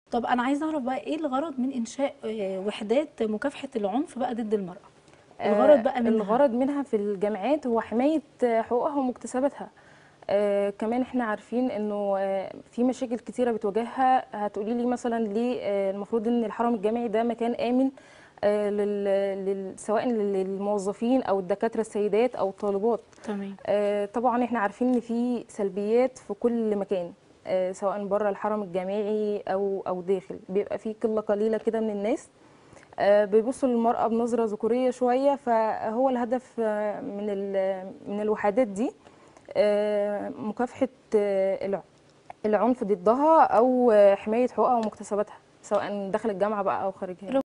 طب انا عايزه اعرف بقى ايه الغرض من انشاء آه، وحدات مكافحه العنف بقى ضد المراه الغرض بقى منها الغرض منها في الجامعات هو حمايه حقوقها ومكتسباتها آه كمان احنا عارفين انه آه في مشاكل كتيره بتواجهها هتقولي لي مثلا ليه آه المفروض ان الحرم الجامعي ده مكان امن آه لل... لل... سواء للموظفين او الدكاتره السيدات او الطالبات تمام آه، طبعا احنا عارفين ان في سلبيات في كل مكان آه، سواء بره الحرم الجامعي او او داخل بيبقى في قله قليله كده من الناس آه، بيبصوا للمراه بنظره ذكوريه شويه فهو الهدف آه، من ال- من الوحدات دي آه، مكافحه آه، الع- العنف ضدها او آه، حمايه حقوقها ومكتسباتها سواء داخل الجامعه بقى او خارجها